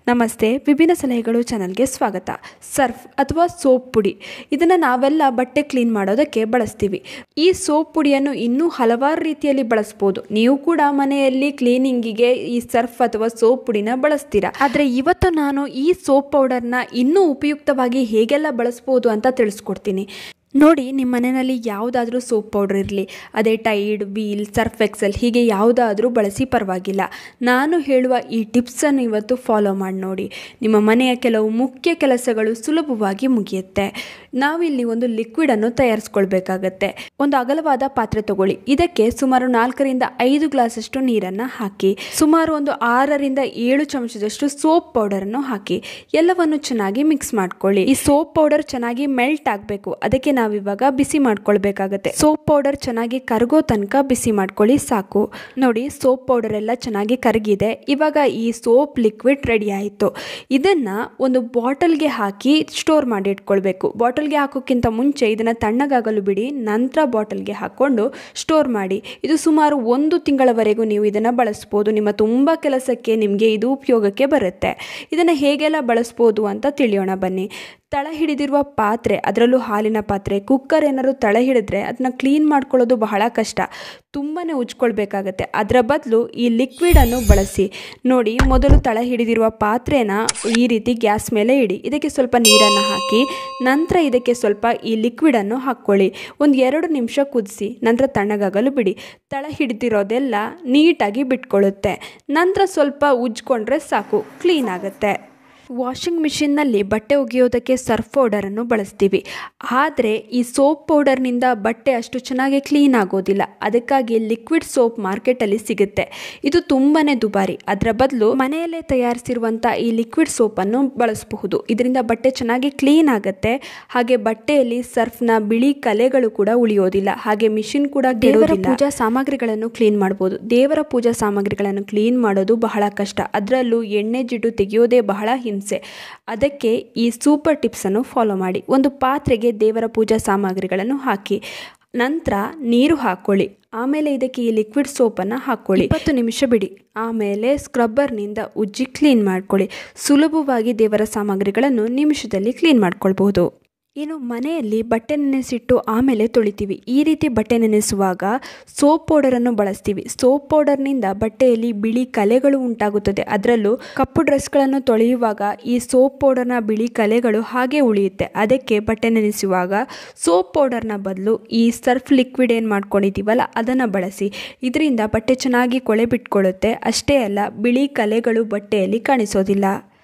ನಮಸ್ತೆ ವಿಭಿನ್ನ ಸಲಹೆಗಳು ಚಾನಲ್ಗೆ ಸ್ವಾಗತ ಸರ್ಫ್ ಅಥವಾ ಸೋಪ್ ಪುಡಿ ಇದನ್ನು ನಾವೆಲ್ಲ ಬಟ್ಟೆ ಕ್ಲೀನ್ ಮಾಡೋದಕ್ಕೆ ಬಳಸ್ತೀವಿ ಈ ಸೋಪ್ ಪುಡಿಯನ್ನು ಇನ್ನೂ ಹಲವಾರು ರೀತಿಯಲ್ಲಿ ಬಳಸ್ಬೋದು ನೀವು ಕೂಡ ಮನೆಯಲ್ಲಿ ಕ್ಲೀನಿಂಗಿಗೆ ಈ ಸರ್ಫ್ ಅಥವಾ ಸೋಪ್ ಪುಡಿನ ಬಳಸ್ತೀರಾ ಆದರೆ ಇವತ್ತು ನಾನು ಈ ಸೋಪ್ ಪೌಡರ್ನ ಇನ್ನೂ ಉಪಯುಕ್ತವಾಗಿ ಹೇಗೆಲ್ಲ ಬಳಸ್ಬೋದು ಅಂತ ತಿಳಿಸ್ಕೊಡ್ತೀನಿ ನೋಡಿ ನಿಮ್ಮ ಮನೆಯಲ್ಲಿ ಯಾವುದಾದ್ರೂ ಸೋಪ್ ಪೌಡರ್ ಇರಲಿ ಅದೇ ಟೈಡ್ ವೀಲ್ ಸರ್ಫ್ ಎಕ್ಸೆಲ್ ಹೀಗೆ ಯಾವುದಾದ್ರೂ ಬಳಸಿ ಪರವಾಗಿಲ್ಲ ನಾನು ಹೇಳುವ ಈ ಟಿಪ್ಸನ್ನು ಇವತ್ತು ಫಾಲೋ ಮಾಡಿ ನೋಡಿ ನಿಮ್ಮ ಮನೆಯ ಕೆಲವು ಮುಖ್ಯ ಕೆಲಸಗಳು ಸುಲಭವಾಗಿ ಮುಗಿಯುತ್ತೆ ನಾವಿಲ್ಲಿ ಒಂದು ಲಿಕ್ವಿಡನ್ನು ತಯಾರಿಸ್ಕೊಳ್ಬೇಕಾಗತ್ತೆ ಒಂದು ಅಗಲವಾದ ಪಾತ್ರೆ ತಗೊಳ್ಳಿ ಇದಕ್ಕೆ ಸುಮಾರು ನಾಲ್ಕರಿಂದ ಐದು ಗ್ಲಾಸಷ್ಟು ನೀರನ್ನು ಹಾಕಿ ಸುಮಾರು ಒಂದು ಆರರಿಂದ ಏಳು ಚಮಚದಷ್ಟು ಸೋಪ್ ಪೌಡರನ್ನು ಹಾಕಿ ಎಲ್ಲವನ್ನು ಚೆನ್ನಾಗಿ ಮಿಕ್ಸ್ ಮಾಡ್ಕೊಳ್ಳಿ ಈ ಸೋಪ್ ಪೌಡರ್ ಚೆನ್ನಾಗಿ ಮೆಲ್ಟ್ ಆಗಬೇಕು ಅದಕ್ಕೆ ನಾವಿವಾಗ ಬಿಸಿ ಮಾಡ್ಕೊಳ್ಬೇಕಾಗತ್ತೆ ಸೋಪ್ ಪೌಡರ್ ಚೆನ್ನಾಗಿ ಕರಗೋ ತನಕ ಬಿಸಿ ಮಾಡ್ಕೊಳ್ಳಿ ಸಾಕು ನೋಡಿ ಸೋಪ್ ಪೌಡರ್ ಎಲ್ಲ ಚೆನ್ನಾಗಿ ಕರಗಿದೆ ಇವಾಗ ಈ ಸೋಪ್ ಲಿಕ್ವಿಡ್ ರೆಡಿ ಆಯಿತು ಇದನ್ನ ಒಂದು ಬಾಟಲ್ಗೆ ಹಾಕಿ ಸ್ಟೋರ್ ಮಾಡಿ ಇಟ್ಕೊಳ್ಬೇಕು ಬಾಟಲ್ಗೆ ಹಾಕೋಕ್ಕಿಂತ ಮುಂಚೆ ಇದನ್ನ ತಣ್ಣಗಾಗಲು ಬಿಡಿ ನಂತರ ಬಾಟಲ್ಗೆ ಹಾಕೊಂಡು ಸ್ಟೋರ್ ಮಾಡಿ ಇದು ಸುಮಾರು ಒಂದು ತಿಂಗಳವರೆಗೂ ನೀವು ಇದನ್ನು ಬಳಸ್ಬೋದು ನಿಮ್ಮ ತುಂಬ ಕೆಲಸಕ್ಕೆ ನಿಮಗೆ ಇದು ಉಪಯೋಗಕ್ಕೆ ಬರುತ್ತೆ ಇದನ್ನು ಹೇಗೆಲ್ಲ ಬಳಸ್ಬೋದು ಅಂತ ತಿಳಿಯೋಣ ಬನ್ನಿ ತಳ ಹಿಡಿದಿರುವ ಪಾತ್ರೆ ಅದರಲ್ಲೂ ಹಾಲಿನ ಪಾತ್ರೆ ಕುಕ್ಕರ್ ಏನಾದ್ರು ತಳ ಹಿಡಿದ್ರೆ ಅದನ್ನ ಕ್ಲೀನ್ ಮಾಡ್ಕೊಳ್ಳೋದು ಬಹಳ ಕಷ್ಟ ತುಂಬಾ ಉಜ್ಕೊಳ್ಬೇಕಾಗತ್ತೆ ಅದರ ಬದಲು ಈ ಲಿಕ್ವಿಡನ್ನು ಬಳಸಿ ನೋಡಿ ಮೊದಲು ತಳ ಹಿಡಿದಿರುವ ಪಾತ್ರೆನ ಈ ರೀತಿ ಗ್ಯಾಸ್ ಮೇಲೆ ಇಡಿ ಇದಕ್ಕೆ ಸ್ವಲ್ಪ ನೀರನ್ನು ಹಾಕಿ ನಂತರ ಇದಕ್ಕೆ ಸ್ವಲ್ಪ ಈ ಲಿಕ್ವಿಡನ್ನು ಹಾಕ್ಕೊಳ್ಳಿ ಒಂದು ಎರಡು ನಿಮಿಷ ಕುದಿಸಿ ನಂತರ ತಣ್ಣಗಾಗಲು ಬಿಡಿ ತಳ ಹಿಡಿದಿರೋದೆಲ್ಲ ನೀಟಾಗಿ ಬಿಟ್ಕೊಳ್ಳುತ್ತೆ ನಂತರ ಸ್ವಲ್ಪ ಉಜ್ಕೊಂಡ್ರೆ ಸಾಕು ಕ್ಲೀನ್ ಆಗುತ್ತೆ ವಾಷಿಂಗ್ ಮಿಷಿನ್ನಲ್ಲಿ ಬಟ್ಟೆ ಒಗೆಯೋದಕ್ಕೆ ಸರ್ಫ್ ಪೌಡರನ್ನು ಬಳಸ್ತೀವಿ ಆದರೆ ಈ ಸೋಪ್ ಪೌಡರ್ನಿಂದ ಬಟ್ಟೆ ಅಷ್ಟು ಚೆನ್ನಾಗಿ ಕ್ಲೀನ್ ಆಗೋದಿಲ್ಲ ಅದಕ್ಕಾಗಿ ಲಿಕ್ವಿಡ್ ಸೋಪ್ ಮಾರ್ಕೆಟಲ್ಲಿ ಸಿಗುತ್ತೆ ಇದು ತುಂಬಾ ದುಬಾರಿ ಅದರ ಬದಲು ಮನೆಯಲ್ಲೇ ತಯಾರಿಸಿರುವಂಥ ಈ ಲಿಕ್ವಿಡ್ ಸೋಪನ್ನು ಬಳಸಬಹುದು ಇದರಿಂದ ಬಟ್ಟೆ ಚೆನ್ನಾಗಿ ಕ್ಲೀನ್ ಆಗುತ್ತೆ ಹಾಗೆ ಬಟ್ಟೆಯಲ್ಲಿ ಸರ್ಫ್ನ ಬಿಳಿ ಕಲೆಗಳು ಕೂಡ ಉಳಿಯೋದಿಲ್ಲ ಹಾಗೆ ಮಿಷಿನ್ ಕೂಡ ದೇವರ ಪೂಜಾ ಸಾಮಗ್ರಿಗಳನ್ನು ಕ್ಲೀನ್ ಮಾಡ್ಬೋದು ದೇವರ ಪೂಜಾ ಸಾಮಗ್ರಿಗಳನ್ನು ಕ್ಲೀನ್ ಮಾಡೋದು ಬಹಳ ಕಷ್ಟ ಅದರಲ್ಲೂ ಎಣ್ಣೆ ಜಿಡ್ಡು ತೆಗೆಯೋದೇ ಬಹಳ ಹಿಂಸೆ ಅದಕ್ಕೆ ಈ ಸೂಪರ್ ಟಿಪ್ಸನ್ನು ಫಾಲೋ ಮಾಡಿ ಒಂದು ಪಾತ್ರೆಗೆ ದೇವರ ಪೂಜಾ ಸಾಮಗ್ರಿಗಳನ್ನು ಹಾಕಿ ನಂತರ ನೀರು ಹಾಕ್ಕೊಳ್ಳಿ ಆಮೇಲೆ ಇದಕ್ಕೆ ಈ ಲಿಕ್ವಿಡ್ ಸೋಪನ್ನು ಹಾಕ್ಕೊಳ್ಳಿ ಇಪ್ಪತ್ತು ನಿಮಿಷ ಬಿಡಿ ಆಮೇಲೆ ಸ್ಕ್ರಬ್ಬರ್ನಿಂದ ಉಜ್ಜಿ ಕ್ಲೀನ್ ಮಾಡ್ಕೊಳ್ಳಿ ಸುಲಭವಾಗಿ ದೇವರ ಸಾಮಗ್ರಿಗಳನ್ನು ನಿಮಿಷದಲ್ಲಿ ಕ್ಲೀನ್ ಮಾಡ್ಕೊಳ್ಬಹುದು ಇನ್ನು ಮನೆಯಲ್ಲಿ ಬಟ್ಟೆ ನೆನೆಸಿಟ್ಟು ಆಮೇಲೆ ತೊಳಿತೀವಿ ಈ ರೀತಿ ಬಟ್ಟೆ ನೆನೆಸುವಾಗ ಸೋಪ್ ಪೌಡರನ್ನು ಬಳಸ್ತೀವಿ ಸೋಪ್ ಪೌಡರ್ನಿಂದ ಬಟ್ಟೆಯಲ್ಲಿ ಬಿಳಿ ಕಲೆಗಳು ಉಂಟಾಗುತ್ತದೆ ಅದರಲ್ಲೂ ಕಪ್ಪು ಡ್ರೆಸ್ಗಳನ್ನು ತೊಳೆಯುವಾಗ ಈ ಸೋಪ್ ಪೌಡರ್ನ ಬಿಳಿ ಕಲೆಗಳು ಹಾಗೆ ಉಳಿಯುತ್ತೆ ಅದಕ್ಕೆ ಬಟ್ಟೆ ನೆನೆಸುವಾಗ ಸೋಪ್ ಪೌಡರ್ನ ಬದಲು ಈ ಸರ್ಫ್ ಲಿಕ್ವಿಡ್ ಏನು ಮಾಡ್ಕೊಂಡಿದ್ದೀವಲ್ಲ ಅದನ್ನು ಬಳಸಿ ಇದರಿಂದ ಬಟ್ಟೆ ಚೆನ್ನಾಗಿ ಕೊಳೆ ಬಿಟ್ಕೊಳ್ಳುತ್ತೆ ಅಷ್ಟೇ ಅಲ್ಲ ಬಿಳಿ ಕಲೆಗಳು ಬಟ್ಟೆಯಲ್ಲಿ ಕಾಣಿಸೋದಿಲ್ಲ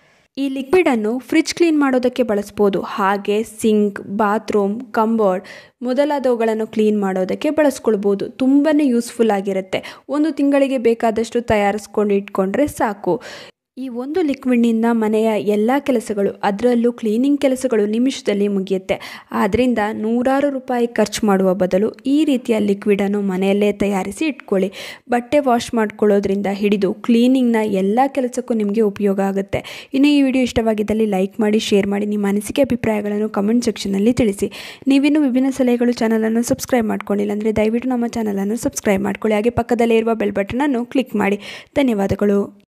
ಈ ಲಿಕ್ವಿಡನ್ನು ಫ್ರಿಜ್ ಕ್ಲೀನ್ ಮಾಡೋದಕ್ಕೆ ಬಳಸ್ಬೋದು ಹಾಗೆ ಸಿಂಕ್ ಬಾತ್ರೂಮ್ ಕಂಬೋರ್ಡ್ ಮೊದಲಾದವುಗಳನ್ನು ಕ್ಲೀನ್ ಮಾಡೋದಕ್ಕೆ ಬಳಸ್ಕೊಳ್ಬೋದು ತುಂಬಾ ಯೂಸ್ಫುಲ್ ಆಗಿರುತ್ತೆ ಒಂದು ತಿಂಗಳಿಗೆ ಬೇಕಾದಷ್ಟು ತಯಾರಿಸ್ಕೊಂಡು ಇಟ್ಕೊಂಡ್ರೆ ಸಾಕು ಈ ಒಂದು ಲಿಕ್ವಿಡ್ನಿಂದ ಮನೆಯ ಎಲ್ಲ ಕೆಲಸಗಳು ಅದರಲ್ಲೂ ಕ್ಲೀನಿಂಗ್ ಕೆಲಸಗಳು ನಿಮಿಷದಲ್ಲಿ ಮುಗಿಯುತ್ತೆ ಆದ್ದರಿಂದ ನೂರಾರು ರೂಪಾಯಿ ಖರ್ಚು ಮಾಡುವ ಬದಲು ಈ ರೀತಿಯ ಲಿಕ್ವಿಡನ್ನು ಮನೆಯಲ್ಲೇ ತಯಾರಿಸಿ ಇಟ್ಕೊಳ್ಳಿ ಬಟ್ಟೆ ವಾಶ್ ಮಾಡ್ಕೊಳ್ಳೋದ್ರಿಂದ ಹಿಡಿದು ಕ್ಲೀನಿಂಗ್ನ ಎಲ್ಲ ಕೆಲಸಕ್ಕೂ ನಿಮಗೆ ಉಪಯೋಗ ಆಗುತ್ತೆ ಇನ್ನು ಈ ವಿಡಿಯೋ ಇಷ್ಟವಾಗಿದ್ದಲ್ಲಿ ಲೈಕ್ ಮಾಡಿ ಶೇರ್ ಮಾಡಿ ನಿಮ್ಮ ಅನಿಸಿಕೆ ಅಭಿಪ್ರಾಯಗಳನ್ನು ಕಮೆಂಟ್ ಸೆಕ್ಷನಲ್ಲಿ ತಿಳಿಸಿ ನೀವಿನ್ನೂ ವಿಭಿನ್ನ ಸಲಹೆಗಳು ಚಾನಲನ್ನು ಸಬ್ಸ್ಕ್ರೈಬ್ ಮಾಡ್ಕೊಂಡಿಲ್ಲ ಅಂದರೆ ದಯವಿಟ್ಟು ನಮ್ಮ ಚಾನಲನ್ನು ಸಬ್ಸ್ಕ್ರೈಬ್ ಮಾಡ್ಕೊಳ್ಳಿ ಹಾಗೆ ಪಕ್ಕದಲ್ಲೇ ಇರುವ ಬೆಲ್ ಬಟನನ್ನು ಕ್ಲಿಕ್ ಮಾಡಿ ಧನ್ಯವಾದಗಳು